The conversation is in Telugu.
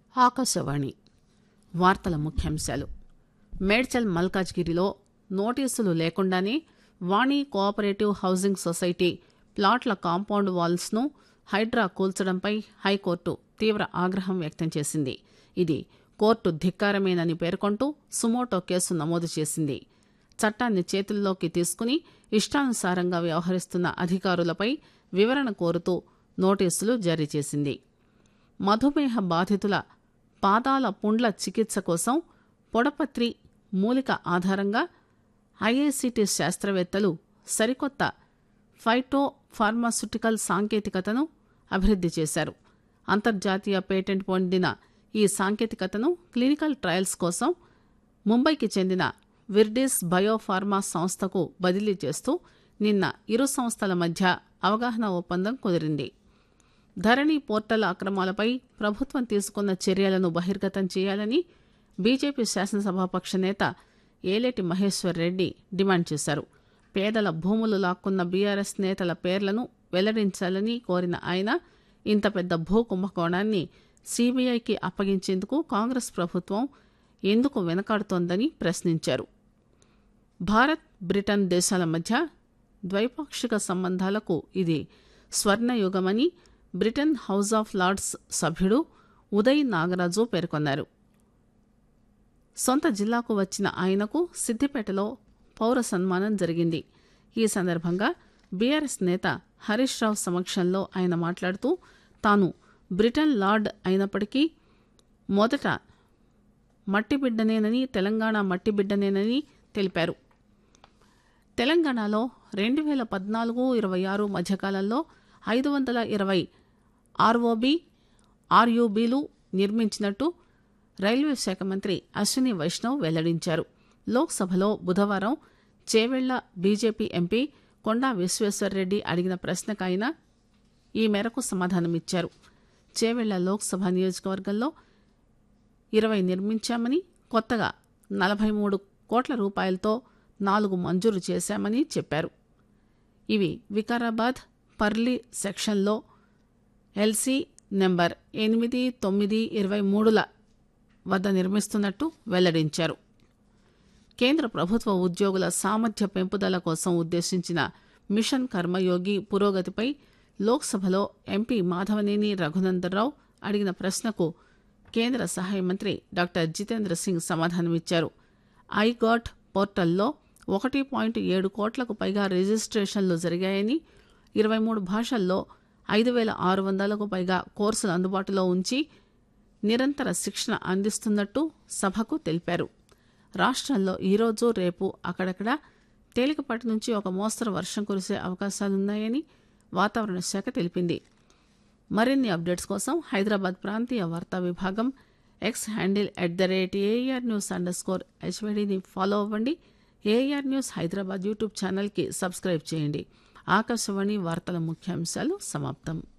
ఆకాశవాణి వార్తల ముఖ్యాంశాలు మేడ్చల్ మల్కాజ్గిరిలో నోటీసులు లేకుండానే వాణి కోఆపరేటివ్ హౌసింగ్ సొసైటీ ప్లాట్ల కాంపౌండ్ వాల్స్ ను హైడ్రా కూల్చడంపై హైకోర్టు తీవ్ర ఆగ్రహం వ్యక్తం చేసింది ఇది కోర్టు ధిక్కారమేనని పేర్కొంటూ సుమోటో కేసు నమోదు చేసింది చట్టాన్ని చేతుల్లోకి తీసుకుని ఇష్టానుసారంగా వ్యవహరిస్తున్న అధికారులపై వివరణ కోరుతూ నోటీసులు జారీ చేసింది మధుమేహ బాధితుల పాదాల పుండ్ల చికిత్స కోసం పొడపత్రి మూలిక ఆధారంగా ఐఐసిటి శాస్త్రవేత్తలు సరికొత్త ఫైటో ఫార్మాస్యూటికల్ సాంకేతికతను అభివృద్ది చేశారు అంతర్జాతీయ పేటెంట్ పొందిన ఈ సాంకేతికతను క్లినికల్ ట్రయల్స్ కోసం ముంబైకి చెందిన విర్డిస్ బయోఫార్మా సంస్థకు బదిలీ చేస్తూ నిన్న ఇరు సంస్థల మధ్య అవగాహన ఒప్పందం కుదిరింది ధరణి పోర్టల్ అక్రమాలపై ప్రభుత్వం తీసుకున్న చర్యలను బహిర్గతం చేయాలని బీజేపీ శాసనసభాపక్ష నేత ఏలేటి మహేశ్వర్ రెడ్డి డిమాండ్ చేశారు పేదల భూములు లాక్కున్న బీఆర్ఎస్ నేతల పేర్లను వెల్లడించాలని కోరిన ఆయన ఇంత పెద్ద భూ కుంభకోణాన్ని సీబీఐకి అప్పగించేందుకు కాంగ్రెస్ ప్రభుత్వం ఎందుకు వెనకాడుతోందని ప్రశ్నించారు భారత్ బ్రిటన్ దేశాల మధ్య ద్వైపాక్షిక సంబంధాలకు ఇది స్వర్ణయుగమని బ్రిటన్ హౌస్ ఆఫ్ లార్డ్స్ సభ్యుడు ఉదయ్ నాగరాజు పేర్కొన్నారు సొంత జిల్లాకు వచ్చిన ఆయనకు సిద్దిపేటలో పౌర సన్మానం జరిగింది ఈ సందర్భంగా బీఆర్ఎస్ నేత హరీష్ రావు సమక్షంలో ఆయన మాట్లాడుతూ తాను బ్రిటన్ లార్డ్ అయినప్పటికీ మొదట మట్టిబిడ్డనేనని తెలంగాణ మట్టిబిడ్డనేనని తెలిపారు తెలంగాణలో రెండు వేల పద్నాలుగు ఇరవై ఆరు మధ్యకాలంలో ఐదు వందల ఇరవై ఆర్ఓబి ఆర్యూబీలు నిర్మించినట్టు రైల్వే శాఖ మంత్రి అశ్విని వైష్ణవ్ వెల్లడించారు లోక్సభలో బుధవారం చేవెళ్ల బీజేపీ ఎంపీ కొండా విశ్వేశ్వర్రెడ్డి అడిగిన ప్రశ్నకు ఆయన ఈ మేరకు సమాధానమిచ్చారు చేవెళ్ల లోక్సభ నియోజకవర్గంలో ఇరవై నిర్మించామని కొత్తగా నలభై మూడు కోట్ల రూపాయలతో నాలుగు మంజూరు చేశామని చెప్పారు ఇవి వికారాబాద్ పర్లి సెక్షన్లో ఎల్సీ నెంబర్ ఎనిమిది తొమ్మిది ఇరవై మూడుల వద్ద నిర్మిస్తున్నట్టు వెల్లడించారు కేంద్ర ప్రభుత్వ ఉద్యోగుల సామర్థ్య పెంపుదల కోసం ఉద్దేశించిన మిషన్ కర్మయోగి పురోగతిపై లోక్సభలో ఎంపీ మాధవనేని రఘునందరావు అడిగిన ప్రశ్నకు కేంద్ర సహాయ మంత్రి డాక్టర్ జితేంద్ర సింగ్ సమాధానమిచ్చారు ఐగాట్ పోర్టల్లో ఒకటి పాయింట్ ఏడు కోట్లకు పైగా రిజిస్ట్రేషన్లు జరిగాయని ఇరవై మూడు భాషల్లో ఐదు వేల ఆరు వందలకు పైగా కోర్సులు అందుబాటులో ఉంచి నిరంతర శిక్షణ అందిస్తున్నట్టు సభకు తెలిపారు రాష్ట్రంలో ఈరోజు రేపు అక్కడక్కడ తేలికపాటి నుంచి ఒక మోస్తరు వర్షం కురిసే అవకాశాలున్నాయని వాతావరణ శాఖ తెలిపింది మరిన్ని అప్డేట్స్ కోసం హైదరాబాద్ ప్రాంతీయ వార్తా విభాగం X handle at the rate A R news underscore హెచ్వైడిని ఫాలో అవ్వండి ఏఆర్ న్యూస్ హైదరాబాద్ యూట్యూబ్ ఛానల్కి సబ్స్క్రైబ్ చేయండి ఆకాశవాణి వార్తల ముఖ్యాంశాలు సమాప్తం